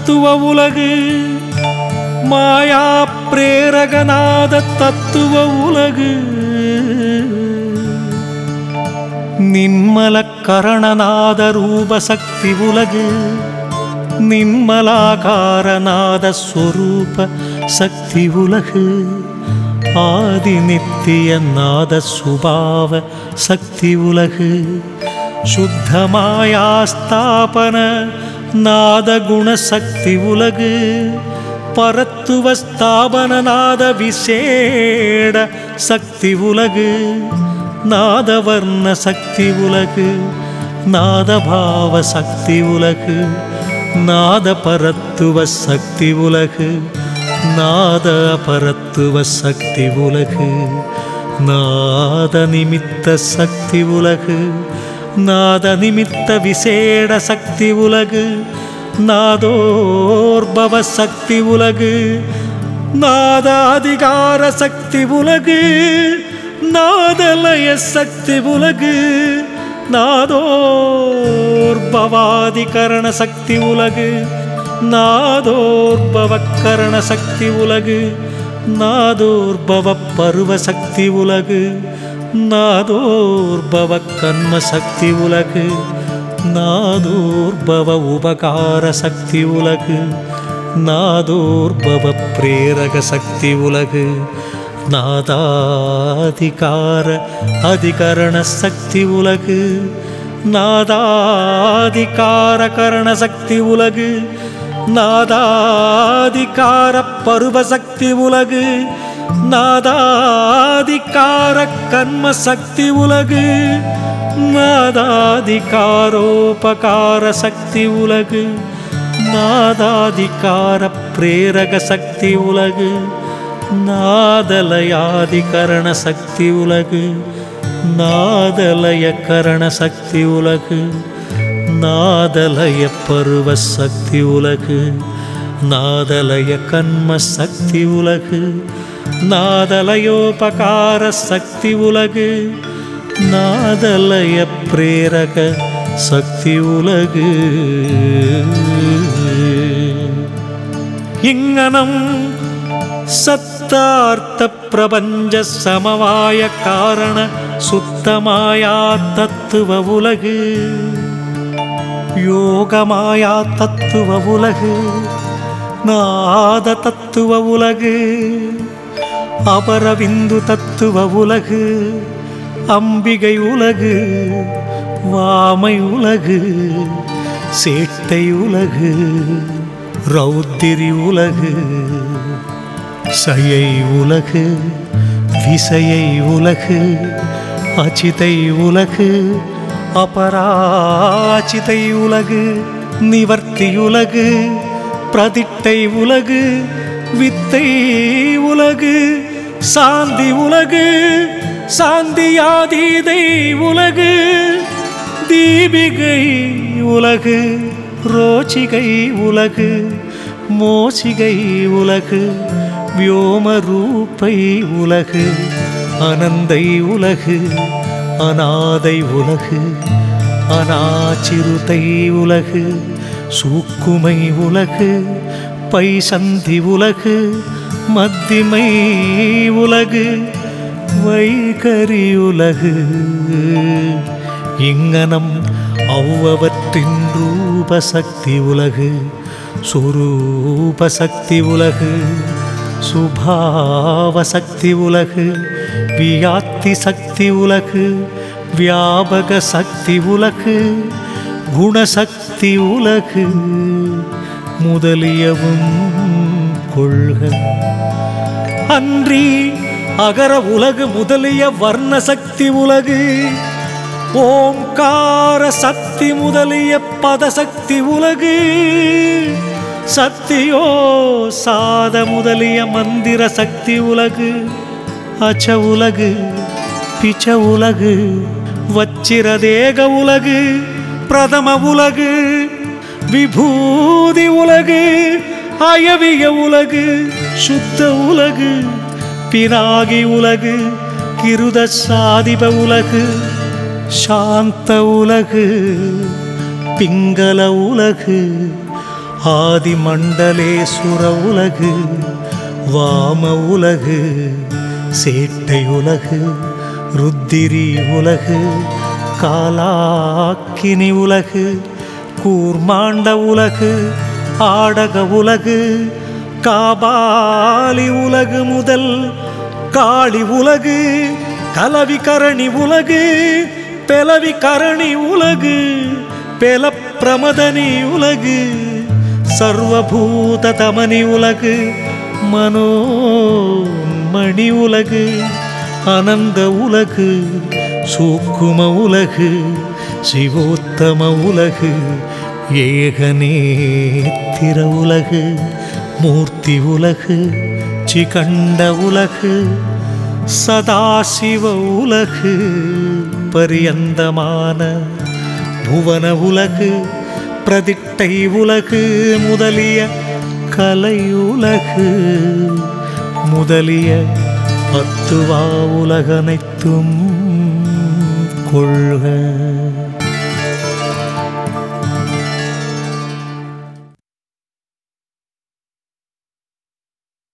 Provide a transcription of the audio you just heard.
தத்துவ உலகு மாயா பிரேரகநாத தத்துவ உலகு நின்மல கரணநாத ரூபசக்தி உலகு நின்மலாகாரநாத ஸ்வரூப சக்தி உலகு ஆதி நித்திய நாத சுபாவ சக்தி உலகு சுத்தமாயாஸ்தாபன நாத குணசக்தி உலகு பரத்துவ ஸ்தாபன நாத விசேட சக்தி உலகு நாதவர்ண சக்தி உலகு நாதபாவ சக்தி உலகு நாத பரத்துவ சக்தி உலகு நாத பரத்துவ சக்தி உலகு நாத நிமித்த சக்தி உலகு நாத நிமித்த விசேட சக்தி உலகு நாதோர்பவ சக்தி உலகு நாத அதிகார சக்தி உலகு நாதலய சக்தி உலகு நாதோர்பவாதிகரண சக்தி உலகு நாதோர்பவக்கரண சக்தி உலகு நாதோர்பவ பருவ சக்தி உலகு நாதோர்பவ கர்ம சக்தி உலகு நாதோர்பவ உபகார சக்தி உலகு நாதோர்பவ பிரேரக சக்தி உலகு நாதாதிகார அதிகரண சக்தி உலகு நாதாதிகார கரண சக்தி உலகு நாதாதிகார பருவ சக்தி உலகு நாதாதிகார கர்ம சக்தி உலகு நாதாதிகாரோபகார சக்தி உலகு நாதாதிகார பிரேரக சக்தி உலகு நாதலயாதிகரண சக்தி உலகு நாதலய கரண சக்தி உலகு நாதலய பருவ சக்தி உலகு நாதலய கண்ம சக்தி உலகு நாதலயோபகார சக்தி உலகு நாதலய பிரேரக சக்தி உலகு இங்கனம் சத்தார்த்த பிரபஞ்ச சமவாய காரண சுத்தமாயா தத்துவ உலகு யோகமாயா தத்துவ உலகு நாத தத்துவ உலகு அபரவிந்து தத்துவ உலகு அம்பிகை உலகு வாமை உலகு சேட்டை உலகு ரௌத்திரி உலகு சயை உலகு விசையை உலகு அச்சிதை உலகு அபராச்சிதை உலகு நிவர்த்தி உலகு பிரதிட்டை உலகு வித்தை உலகு சாந்தி உலகு சாந்தியாதீதை உலகு தீபிகை உலகு ரோச்சிகை உலகு மோசிகை உலகு வியோமரூபை உலகு அனந்தை உலகு அநாதை உலகு அநாச்சிருதை உலகு சூக்குமை உலகு பைசந்தி உலகு மத்திமை உலகு வைகரி உலகு இங்கனம் அவ்வவற்றின் ரூபசக்தி உலகு சுரூபசக்தி உலகு சுபாவ சக்தி உலகு வியாத்தி சக்தி உலகு வியாபக சக்தி உலகு குணசக்தி உலகு முதலியவும் கொள்க அன்றி அகர உலகு முதலிய வர்ண சக்தி உலகு ஓம்கார சக்தி முதலிய பதசக்தி உலகு சக்தியோ சாத முதலிய மந்திர சக்தி உலகு அச்ச உலகு பிச்ச உலகு வச்சிரதேக உலகு பிரதம உலகு விபூதி உலகு அயவிய உலகு சுத்த உலகு பினாகி உலகு கிருத சாதிப உலகு சாந்த உலகு பிங்கள உலகு ஆதிமண்டலேசுர உலகு வாம உலகு சேட்டை உலகு ருத்திரி உலகு காலாக்கினி உலகு கூர்மாண்ட உலகு ஆடக உலகு காபாலி உலகு முதல் காளி உலகு கலவி கரணி உலகு பெலவி கரணி உலகு பெல பிரமதனி உலகு சர்வபூத தமனி உலகு மனோன்மணி உலகு அனந்த உலகு சூக்கும உலகு சிவோத்தம உலகு ஏகநேத்திர உலகு மூர்த்தி உலகு சிகண்ட உலகு சதாசிவ உலகு பரியந்தமான புவன உலகு பிரதிட்டை உலகு முதலிய கலையுலகு முதலிய பத்துவா உலகனைத்தும் கொள்க